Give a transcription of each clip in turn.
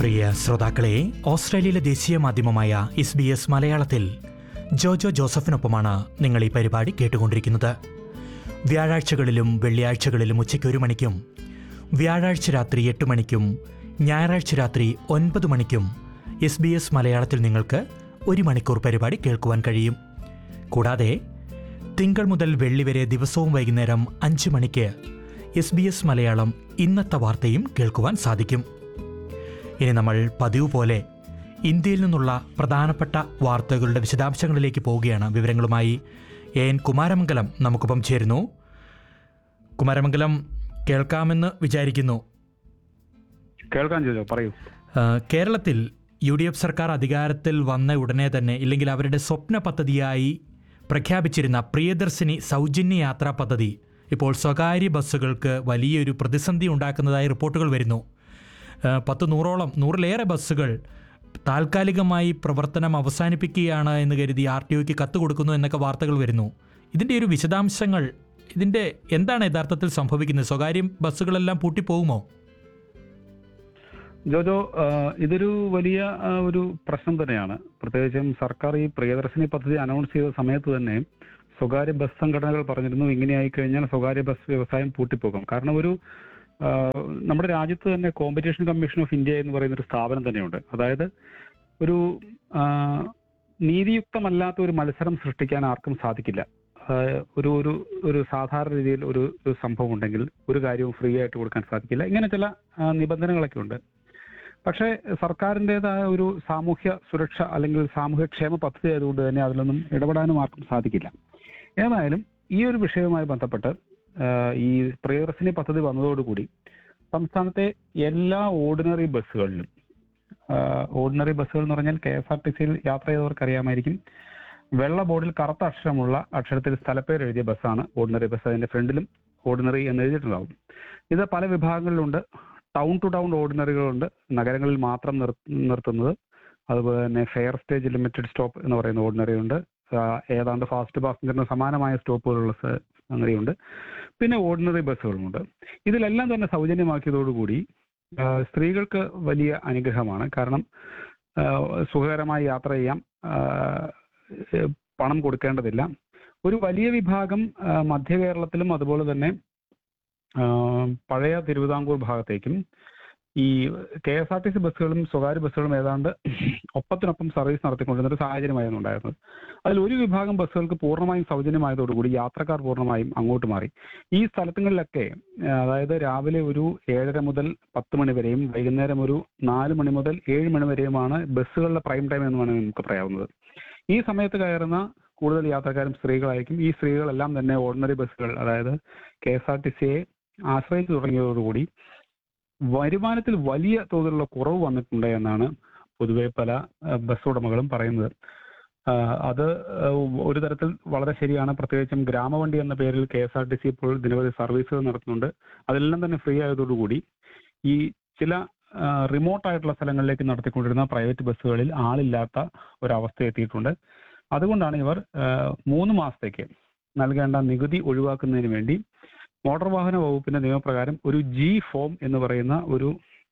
പ്രിയ ശ്രോതാക്കളെ ഓസ്ട്രേലിയയിലെ ദേശീയ മാധ്യമമായ എസ് ബി എസ് മലയാളത്തിൽ ജോജോ ജോസഫിനൊപ്പമാണ് നിങ്ങൾ ഈ പരിപാടി കേട്ടുകൊണ്ടിരിക്കുന്നത് വ്യാഴാഴ്ചകളിലും വെള്ളിയാഴ്ചകളിലും ഉച്ചയ്ക്ക് ഒരു മണിക്കും വ്യാഴാഴ്ച രാത്രി എട്ട് മണിക്കും ഞായറാഴ്ച രാത്രി ഒൻപത് മണിക്കും എസ് ബി എസ് മലയാളത്തിൽ നിങ്ങൾക്ക് ഒരു മണിക്കൂർ പരിപാടി കേൾക്കുവാൻ കഴിയും കൂടാതെ തിങ്കൾ മുതൽ വെള്ളി വരെ ദിവസവും വൈകുന്നേരം അഞ്ച് മണിക്ക് എസ് ബി എസ് മലയാളം ഇന്നത്തെ വാർത്തയും കേൾക്കുവാൻ സാധിക്കും ഇനി നമ്മൾ പതിവ് പോലെ ഇന്ത്യയിൽ നിന്നുള്ള പ്രധാനപ്പെട്ട വാർത്തകളുടെ വിശദാംശങ്ങളിലേക്ക് പോവുകയാണ് വിവരങ്ങളുമായി എ എൻ കുമാരമംഗലം നമുക്കൊപ്പം ചേരുന്നു കുമാരമംഗലം കേൾക്കാമെന്ന് വിചാരിക്കുന്നു കേൾക്കാൻ ചോദിച്ചോ പറയൂ ആ, കേരളത്തിൽ യു ഡി എഫ് സർക്കാർ അധികാരത്തിൽ വന്ന ഉടനെ തന്നെ ഇല്ലെങ്കിൽ അവരുടെ സ്വപ്ന പദ്ധതിയായി പ്രഖ്യാപിച്ചിരുന്ന പ്രിയദർശിനി സൗജന്യ യാത്രാ പദ്ധതി ഇപ്പോൾ സ്വകാര്യ ബസ്സുകൾക്ക് വലിയൊരു പ്രതിസന്ധി ഉണ്ടാക്കുന്നതായി റിപ്പോർട്ടുകൾ വരുന്നു ആ, പത്ത് നൂറോളം നൂറിലേറെ ബസ്സുകൾ താൽക്കാലികമായി പ്രവർത്തനം അവസാനിപ്പിക്കുകയാണ് എന്ന് കരുതി ആർ ടി ഒക്ക് കത്ത് കൊടുക്കുന്നു എന്നൊക്കെ വാർത്തകൾ വരുന്നു ഇതിൻ്റെ ഒരു വിശദാംശങ്ങൾ ഇതിൻ്റെ എന്താണ് യഥാർത്ഥത്തിൽ സംഭവിക്കുന്നത് സ്വകാര്യ ബസ്സുകളെല്ലാം പൂട്ടിപ്പോകുമോ ജോജോ ആ, ഇതൊരു വലിയ ആ, ഒരു പ്രശ്നം തന്നെയാണ് പ്രത്യേകിച്ചും സർക്കാർ ഈ പ്രിയദർശിനി പദ്ധതി അനൗൺസ് ചെയ്ത സമയത്ത് തന്നെ സ്വകാര്യ ബസ് സംഘടനകൾ പറഞ്ഞിരുന്നു ഇങ്ങനെയായി കഴിഞ്ഞാൽ സ്വകാര്യ ബസ് വ്യവസായം പൂട്ടിപ്പോകും കാരണം ഒരു ആ, നമ്മുടെ രാജ്യത്ത് തന്നെ കോമ്പറ്റീഷൻ കമ്മീഷൻ ഓഫ് ഇന്ത്യ എന്ന് പറയുന്ന ഒരു സ്ഥാപനം തന്നെയുണ്ട് അതായത് ഒരു ആ, നീതിയുക്തമല്ലാത്ത ഒരു മത്സരം സൃഷ്ടിക്കാൻ ആർക്കും സാധിക്കില്ല ആ, ഒരു ഒരു ഒരു സാധാരണ രീതിയിൽ ഒരു ഒരു സംഭവം ഉണ്ടെങ്കിൽ ഒരു കാര്യവും ഫ്രീ ആയിട്ട് കൊടുക്കാൻ സാധിക്കില്ല ഇങ്ങനെ ചില ആ, നിബന്ധനകളൊക്കെ ഉണ്ട് പക്ഷേ സർക്കാരിൻ്റെതായ ഒരു സാമൂഹ്യ സുരക്ഷ അല്ലെങ്കിൽ സാമൂഹ്യ ക്ഷേമ പദ്ധതി ആയതുകൊണ്ട് തന്നെ അതിലൊന്നും ഇടപെടാനും ആർക്കും സാധിക്കില്ല ഏതായാലും ഈ ഒരു വിഷയവുമായി ബന്ധപ്പെട്ട് ആ, ഈ പ്രിയദർശിനി പദ്ധതി വന്നതോടുകൂടി സംസ്ഥാനത്തെ എല്ലാ ഓർഡിനറി ബസ്സുകളിലും ഓർഡിനറി ബസ്സുകൾ എന്ന് പറഞ്ഞാൽ കെ എസ് ആർ ടി സിയിൽ യാത്ര ചെയ്തവർക്ക് അറിയാമായിരിക്കും വെള്ള ബോർഡിൽ കറുത്ത അക്ഷരമുള്ള അക്ഷരത്തിൽ സ്ഥലപ്പേര് എഴുതിയ ബസ്സാണ് ഓർഡിനറി ബസ് അതിന്റെ ഫ്രണ്ടിലും ഓർഡിനറി എന്ന് എഴുതിയിട്ടുണ്ടാവും ഇത് പല വിഭാഗങ്ങളിലുണ്ട് ടൗൺ ടു ടൗൺ ഓർഡിനറികളുണ്ട് നഗരങ്ങളിൽ മാത്രം നിർ- നിർത്തുന്നത് അതുപോലെ തന്നെ ഫെയർ സ്റ്റേജ് ലിമിറ്റഡ് സ്റ്റോപ്പ് എന്ന് പറയുന്ന ഓർഡിനറി ഉണ്ട് ആ, ഏതാണ്ട് ഫാസ്റ്റ് പാസഞ്ചറിന് സമാനമായ സ്റ്റോപ്പുകളുള്ള സ- സംഗതിയുണ്ട് പിന്നെ ഓർഡിനറി ബസ്സുകളുമുണ്ട് ഇതിലെല്ലാം തന്നെ സൗജന്യമാക്കിയതോടുകൂടി ആ, സ്ത്രീകൾക്ക് വലിയ അനുഗ്രഹമാണ് കാരണം ആ, സുഖകരമായി യാത്ര ചെയ്യാം ആ, ഏഹ് പണം കൊടുക്കേണ്ടതില്ല ഒരു വലിയ വിഭാഗം ആ, മധ്യ കേരളത്തിലും അതുപോലെ തന്നെ ആ, പഴയ തിരുവിതാംകൂർ ഭാഗത്തേക്കും ഈ K S R T C ബസ്സുകളും സ്വകാര്യ ബസ്സുകളും ഏതാണ്ട് ഒപ്പത്തിനൊപ്പം സർവീസ് നടത്തിക്കൊണ്ടിരുന്ന ഒരു സാഹചര്യമായിരുന്നു ഉണ്ടായിരുന്നത് അതിൽ ഒരു വിഭാഗം ബസ്സുകൾക്ക് പൂർണ്ണമായും സൗജന്യമായതോടുകൂടി യാത്രക്കാർ പൂർണ്ണമായും അങ്ങോട്ട് മാറി ഈ സ്ഥലങ്ങളിലൊക്കെ ആ, അതായത് രാവിലെ ഒരു ഏഴര മുതൽ പത്ത് മണി വരെയും വൈകുന്നേരം ഒരു നാല് മണി മുതൽ ഏഴ് മണി വരെയുമാണ് ബസ്സുകളുടെ പ്രൈം ടൈം എന്ന് വേണമെങ്കിൽ നമുക്ക് പറയാവുന്നത് ഈ സമയത്ത് കയറുന്ന കൂടുതൽ യാത്രക്കാരും സ്ത്രീകളായിരിക്കും ഈ സ്ത്രീകളെല്ലാം തന്നെ ഓർഡിനറി ബസ്സുകൾ അതായത് കെ എസ് ആർ ടി സിയെ ആശ്രയിച്ചു തുടങ്ങിയതോടുകൂടി വരുമാനത്തിൽ വലിയ തോതിലുള്ള കുറവ് വന്നിട്ടുണ്ട് എന്നാണ് പൊതുവെ പല ആ, ബസ് ഉടമകളും പറയുന്നത് ആ, അത് ആ, ഒരു തരത്തിൽ വളരെ ശരിയാണ് പ്രത്യേകിച്ചും ഗ്രാമവണ്ടി എന്ന പേരിൽ K S R T C ഇപ്പോൾ നിരവധി സർവീസുകൾ നടത്തുന്നുണ്ട് അതെല്ലാം തന്നെ ഫ്രീ ആയതോടുകൂടി ഈ ചില റിമോട്ട് ആയിട്ടുള്ള സ്ഥലങ്ങളിലേക്ക് നടത്തിക്കൊണ്ടിരുന്ന പ്രൈവറ്റ് ബസ്സുകളിൽ ആളില്ലാത്ത ഒരവസ്ഥ എത്തിയിട്ടുണ്ട് അതുകൊണ്ടാണ് ഇവർ ആ, മൂന്ന് മാസത്തേക്ക് നൽകേണ്ട നികുതി ഒഴിവാക്കുന്നതിന് വേണ്ടി മോട്ടോർ വാഹന വകുപ്പിന്റെ നിയമപ്രകാരം ഒരു ജി ഫോം എന്ന് പറയുന്ന ഒരു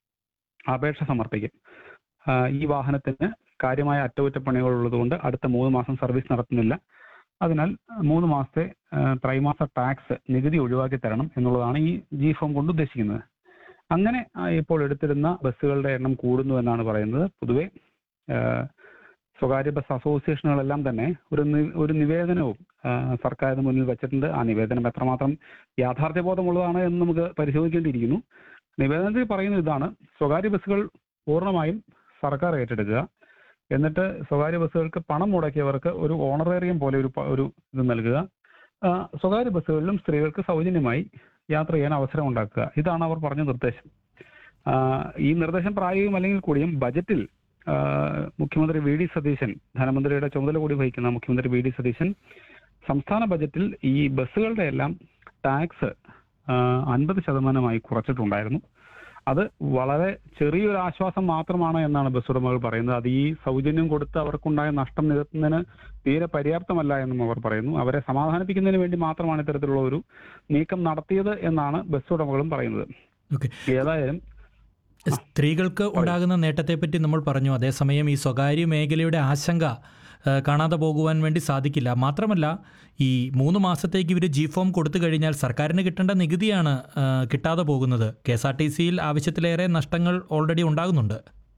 അപേക്ഷ സമർപ്പിക്കും ആ, ഈ വാഹനത്തിന് കാര്യമായ അറ്റകുറ്റപ്പണികൾ ഉള്ളതുകൊണ്ട് അടുത്ത മൂന്ന് മാസം സർവീസ് നടത്തുന്നില്ല അതിനാൽ മൂന്ന് മാസത്തെ ആ, ത്രൈമാസ ടാക്സ് നികുതി ഒഴിവാക്കി തരണം എന്നുള്ളതാണ് ഈ ജി ഫോം കൊണ്ട് ഉദ്ദേശിക്കുന്നത് അങ്ങനെ ആ, ഇപ്പോൾ എടുത്തിരുന്ന ബസ്സുകളുടെ എണ്ണം കൂടുന്നു എന്നാണ് പറയുന്നത് പൊതുവെ ആ, സ്വകാര്യ ബസ് അസോസിയേഷനുകളെല്ലാം തന്നെ ഒരു നി- ഒരു നിവേദനവും ആ, സർക്കാരിന് മുന്നിൽ വെച്ചിട്ടുണ്ട് ആ നിവേദനം എത്രമാത്രം യാഥാർത്ഥ്യബോധമുള്ളതാണ് എന്ന് നമുക്ക് പരിശോധിക്കേണ്ടിയിരിക്കുന്നു നിവേദനത്തിൽ പറയുന്നത് ഇതാണ് സ്വകാര്യ ബസ്സുകൾ പൂർണ്ണമായും സർക്കാർ ഏറ്റെടുക്കുക എന്നിട്ട് സ്വകാര്യ ബസ്സുകൾക്ക് പണം മുടക്കിയവർക്ക് ഒരു ഓണറേറിയം പോലെ ഒരു പ- ഒരു ഇത് നൽകുക ആ, സ്വകാര്യ ബസ്സുകളിലും സ്ത്രീകൾക്ക് സൗജന്യമായി യാത്ര ചെയ്യാൻ അവസരം ഉണ്ടാക്കുക ഇതാണ് അവർ പറഞ്ഞ നിർദ്ദേശം ആ, ഈ നിർദ്ദേശം പ്രായോഗികമല്ലെങ്കിൽ കൂടിയും ബജറ്റിൽ ആ, മുഖ്യമന്ത്രി വി ഡി സതീശൻ ധനമന്ത്രിയുടെ ചുമതല കൂടി വഹിക്കുന്ന മുഖ്യമന്ത്രി വി ഡി സതീശൻ സംസ്ഥാന ബജറ്റിൽ ഈ ബസ്സുകളുടെ എല്ലാം ടാക്സ് അൻപത് ശതമാനമായി കുറച്ചിട്ടുണ്ടായിരുന്നു അത് വളരെ ചെറിയൊരു ആശ്വാസം മാത്രമാണ് എന്നാണ് ബസ് ഉടമകൾ പറയുന്നത് അത് ഈ സൗജന്യം കൊടുത്ത് അവർക്കുണ്ടായ നഷ്ടം നികത്തുന്നതിന് തീരെ പര്യാപ്തമല്ല എന്നും അവർ പറയുന്നു അവരെ സമാധാനിപ്പിക്കുന്നതിന് വേണ്ടി മാത്രമാണ് ഇത്തരത്തിലുള്ള ഒരു നീക്കം നടത്തിയത് എന്നാണ് ബസ് ഉടമകളും പറയുന്നത് ഓക്കെ ഏതായാലും സ്ത്രീകൾക്ക് ഉണ്ടാകുന്ന നേട്ടത്തെപ്പറ്റി നമ്മൾ പറഞ്ഞു അതേസമയം ഈ സ്വകാര്യ മേഖലയുടെ ആശങ്ക ആ, കാണാതെ പോകുവാൻ വേണ്ടി സാധിക്കില്ല മാത്രമല്ല ഈ മൂന്ന് മാസത്തേക്ക് ഇവർ ജി ഫോം കൊടുത്തു കഴിഞ്ഞാൽ സർക്കാരിന് കിട്ടേണ്ട നികുതിയാണ് ആ, കിട്ടാതെ പോകുന്നത് കെ എസ് ആർ ടി സിയിൽ ആവശ്യത്തിലേറെ നഷ്ടങ്ങൾ ഓൾറെഡി ഉണ്ടാകുന്നുണ്ട്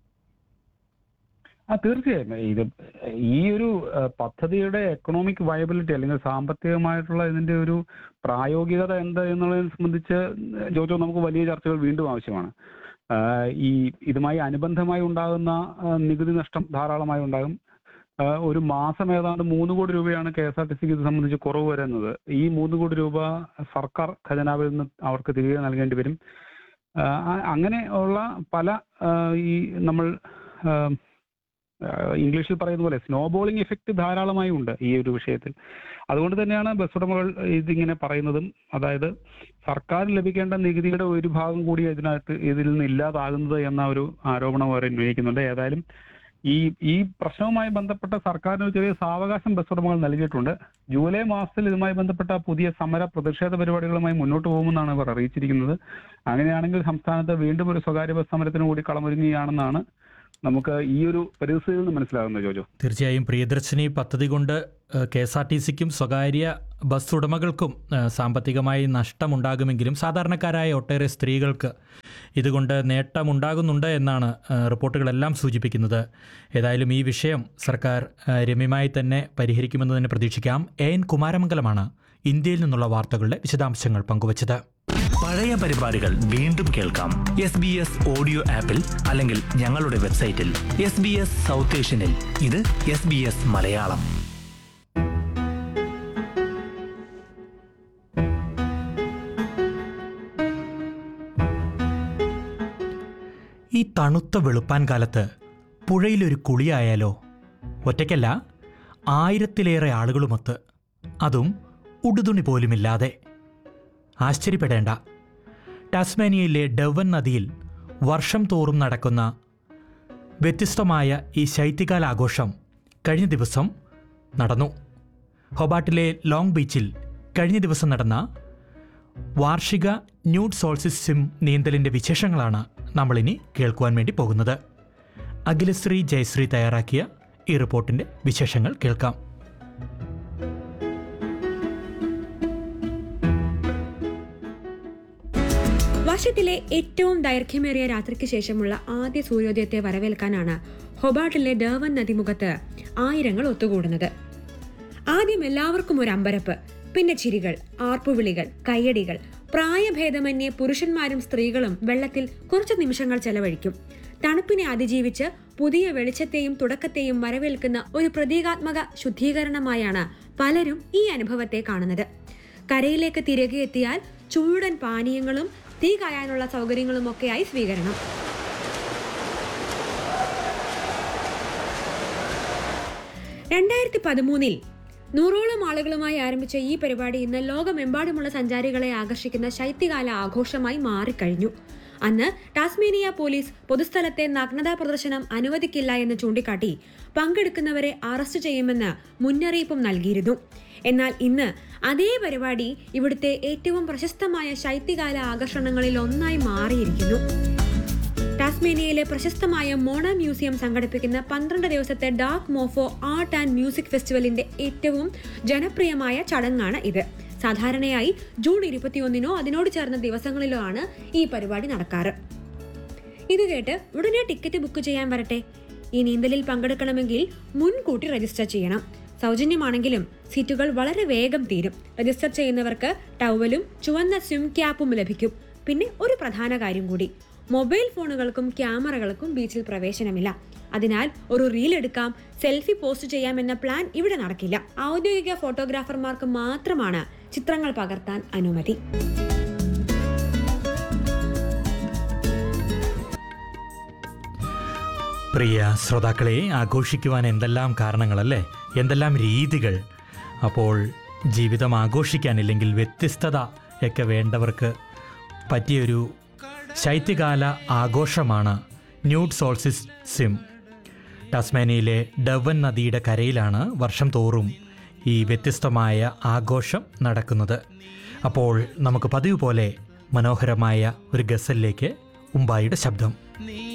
ആ തീർച്ചയായും ഇത് ഈ ഒരു ആ, പദ്ധതിയുടെ എക്കണോമിക് വയബിലിറ്റി അല്ലെങ്കിൽ സാമ്പത്തികമായിട്ടുള്ള ഇതിന്റെ ഒരു പ്രായോഗികത എന്ത് എന്നുള്ളതിനെ സംബന്ധിച്ച് ജോജോ നമുക്ക് വലിയ ചർച്ചകൾ വീണ്ടും ആവശ്യമാണ് ആ, ഈ ഇതുമായി അനുബന്ധമായി ഉണ്ടാകുന്ന ആ, നികുതി നഷ്ടം ധാരാളമായി ഉണ്ടാകും ആ, ഒരു മാസം ഏതാണ്ട് മൂന്ന് കോടി രൂപയാണ് കെ എസ് ആർ ടി സിക്ക് ഇത് സംബന്ധിച്ച് കുറവ് വരുന്നത് ഈ മൂന്ന് കോടി രൂപ സർക്കാർ ഖജനാവിൽ നിന്ന് അവർക്ക് തിരികെ നൽകേണ്ടി വരും ആ, അങ്ങനെ ഉള്ള പല ആ, ഈ നമ്മൾ ആ, ആഹ് ഇംഗ്ലീഷിൽ പറയുന്ന പോലെ സ്നോ ബോളിംഗ് ഇഫക്റ്റ് ധാരാളമായി ഉണ്ട് ഈ ഒരു വിഷയത്തിൽ അതുകൊണ്ട് തന്നെയാണ് ബസ് ഉടമകൾ ഇതിങ്ങനെ പറയുന്നതും അതായത് സർക്കാരിന് ലഭിക്കേണ്ട നികുതിയുടെ ഒരു ഭാഗം കൂടി ഇതിനകത്ത് ഇതിൽ നിന്ന് ഇല്ലാതാകുന്നത് എന്ന ഒരു ആരോപണം അവർ ഉന്നയിക്കുന്നുണ്ട് ഏതായാലും ഈ ഈ പ്രശ്നവുമായി ബന്ധപ്പെട്ട സർക്കാരിന് ഒരു ചെറിയ സാവകാശം ബസ് ഉടമകൾ നൽകിയിട്ടുണ്ട് ജൂലൈ മാസത്തിൽ ഇതുമായി ബന്ധപ്പെട്ട പുതിയ സമര പ്രതിഷേധ പരിപാടികളുമായി മുന്നോട്ട് പോകുമെന്നാണ് ഇവർ അറിയിച്ചിരിക്കുന്നത് അങ്ങനെയാണെങ്കിൽ സംസ്ഥാനത്ത് വീണ്ടും ഒരു സ്വകാര്യ ബസ് സമരത്തിന് കൂടി കളമൊരുങ്ങുകയാണെന്നാണ് നമുക്ക് ഈ ഒരു പരിസ്ഥിതിയിൽ നിന്ന് മനസ്സിലാകുന്നത് ജോജോ തീർച്ചയായും പ്രിയദർശിനി പദ്ധതി കൊണ്ട് കെ എസ് ആർ ടി സിക്കും സ്വകാര്യ ബസ് ഉടമകൾക്കും ആ, സാമ്പത്തികമായി നഷ്ടമുണ്ടാകുമെങ്കിലും സാധാരണക്കാരായ ഒട്ടേറെ സ്ത്രീകൾക്ക് ഇതുകൊണ്ട് നേട്ടമുണ്ടാകുന്നുണ്ട് എന്നാണ് ആ, റിപ്പോർട്ടുകളെല്ലാം സൂചിപ്പിക്കുന്നത് ഏതായാലും ഈ വിഷയം സർക്കാർ ആ, രമ്യമായി തന്നെ പരിഹരിക്കുമെന്ന് തന്നെ പ്രതീക്ഷിക്കാം എ എൻ കുമാരമംഗലമാണ് ഇന്ത്യയിൽ നിന്നുള്ള വാർത്തകളുടെ വിശദാംശങ്ങൾ പങ്കുവച്ചത് പഴയ പരിപാടികൾ വീണ്ടും കേൾക്കാം എസ് ബി എസ് ഓഡിയോ ആപ്പിൽ അല്ലെങ്കിൽ ഞങ്ങളുടെ വെബ്സൈറ്റിൽ എസ് ബി എസ് സൗത്ത് ഏഷ്യനിൽ ഇത് എസ് ബി എസ് മലയാളം ഈ തണുത്ത വെളുപ്പാൻ കാലത്ത് പുഴയിലൊരു കുളിയായാലോ ഒറ്റയ്ക്കല്ല ആയിരത്തിലേറെ ആളുകളുമൊത്ത് അതും ഉടുതുണി പോലുമില്ലാതെ ആശ്ചര്യപ്പെടേണ്ട ടാസ്മാനിയയിലെ ഡവൻ നദിയിൽ വർഷം തോറും നടക്കുന്ന വ്യത്യസ്തമായ ഈ ശൈത്യകാല ആഘോഷം കഴിഞ്ഞ ദിവസം നടന്നു ഹൊബാട്ടിലെ ലോങ് ബീച്ചിൽ കഴിഞ്ഞ ദിവസം നടന്ന വാർഷിക ന്യൂഡ് സോൾസിസ് സിം നീന്തലിൻ്റെ വിശേഷങ്ങളാണ് നമ്മളിനി കേൾക്കുവാൻ വേണ്ടി പോകുന്നത് അഖിലശ്രീ ജയശ്രീ തയ്യാറാക്കിയ ഈ റിപ്പോർട്ടിൻ്റെ വിശേഷങ്ങൾ കേൾക്കാം വർഷത്തിലെ ഏറ്റവും ദൈർഘ്യമേറിയ രാത്രിക്ക് ശേഷമുള്ള ആദ്യ സൂര്യോദയത്തെ വരവേൽക്കാനാണ് ഹൊബാട്ടിലെ ഡേവൻ നദിമുഖത്ത് ആയിരങ്ങൾ ഒത്തുകൂടുന്നത് ആദ്യം എല്ലാവർക്കും ഒരു അമ്പരപ്പ് പിന്നെ ചിരികൾ ആർപ്പുവിളികൾ കയ്യടികൾ പ്രായഭേദമന്യേ പുരുഷന്മാരും സ്ത്രീകളും വെള്ളത്തിൽ കുറച്ച് നിമിഷങ്ങൾ ചെലവഴിക്കും തണുപ്പിനെ അതിജീവിച്ച് പുതിയ വെളിച്ചത്തെയും തുടക്കത്തെയും വരവേൽക്കുന്ന ഒരു പ്രതീകാത്മക ശുദ്ധീകരണമായാണ് പലരും ഈ അനുഭവത്തെ കാണുന്നത് കരയിലേക്ക് തിരികെ എത്തിയാൽ ചൂടൻ പാനീയങ്ങളും തീ കായാനുള്ള സൗകര്യങ്ങളുമൊക്കെയായി സ്വീകരണം രണ്ടായിരത്തി പതിമൂന്നിൽ നൂറോളം ആളുകളുമായി ആരംഭിച്ച ഈ പരിപാടി ഇന്ന് ലോകമെമ്പാടുമുള്ള സഞ്ചാരികളെ ആകർഷിക്കുന്ന ശൈത്യകാല ആഘോഷമായി മാറിക്കഴിഞ്ഞു അന്ന് ടാസ്മേനിയ പോലീസ് പൊതുസ്ഥലത്തെ നഗ്നതാ പ്രദർശനം അനുവദിക്കില്ല എന്ന് ചൂണ്ടിക്കാട്ടി പങ്കെടുക്കുന്നവരെ അറസ്റ്റ് ചെയ്യുമെന്ന് മുന്നറിയിപ്പും നൽകിയിരുന്നു എന്നാൽ ഇന്ന് അതേ പരിപാടി ഇവിടുത്തെ ഏറ്റവും പ്രശസ്തമായ ശൈത്യകാല ആകർഷണങ്ങളിൽ ഒന്നായി മാറിയിരിക്കുന്നു ടാസ്മേനിയയിലെ പ്രശസ്തമായ മോണ മ്യൂസിയം സംഘടിപ്പിക്കുന്ന പന്ത്രണ്ട് ദിവസത്തെ dark mofo art and music ഫെസ്റ്റിവലിന്റെ ഏറ്റവും ജനപ്രിയമായ ചടങ്ങാണ് ഇത് സാധാരണയായി ജൂൺ ഇരുപത്തിയൊന്നിനോ അതിനോട് ചേർന്ന ദിവസങ്ങളിലോ ആണ് ഈ പരിപാടി നടക്കാറ് ഇത് കേട്ട് ഉടനെ ടിക്കറ്റ് ബുക്ക് ചെയ്യാൻ വരട്ടെ ഈ നീന്തലിൽ പങ്കെടുക്കണമെങ്കിൽ മുൻകൂട്ടി രജിസ്റ്റർ ചെയ്യണം സൗജന്യമാണെങ്കിലും സീറ്റുകൾ വളരെ വേഗം തീരും രജിസ്റ്റർ ചെയ്യുന്നവർക്ക് ടവലും ചുവന്ന സ്വിം ക്യാപ്പും ലഭിക്കും പിന്നെ ഒരു പ്രധാന കാര്യം കൂടി മൊബൈൽ ഫോണുകൾക്കും ക്യാമറകൾക്കും ബീച്ചിൽ പ്രവേശനമില്ല അതിനാൽ ഒരു റീൽ എടുക്കാം സെൽഫി പോസ്റ്റ് ചെയ്യാം എന്ന പ്ലാൻ ഇവിടെ നടക്കില്ല ഔദ്യോഗിക ഫോട്ടോഗ്രാഫർമാർക്ക് മാത്രമാണ് ചിത്രങ്ങൾ പകർത്താൻ അനുമതി പ്രിയ ശ്രോതാക്കളെ ആഘോഷിക്കുവാൻ എന്തെല്ലാം കാരണങ്ങളല്ലേ എന്തെല്ലാം രീതികൾ അപ്പോൾ ജീവിതം ആഘോഷിക്കാനില്ലെങ്കിൽ വ്യത്യസ്തത ഒക്കെ വേണ്ടവർക്ക് പറ്റിയൊരു ശൈത്യകാല ആഘോഷമാണ് ന്യൂഡ് സോൾസിസ് സിം ടാസ്മാനിയയിലെ ഡവൻ നദിയുടെ കരയിലാണ് വർഷം തോറും ഈ വ്യത്യസ്തമായ ആഘോഷം നടക്കുന്നത് അപ്പോൾ നമുക്ക് പതിവ് പോലെ മനോഹരമായ ഒരു ഗസലിലേക്ക് ഉമ്പായിയുടെ ശബ്ദം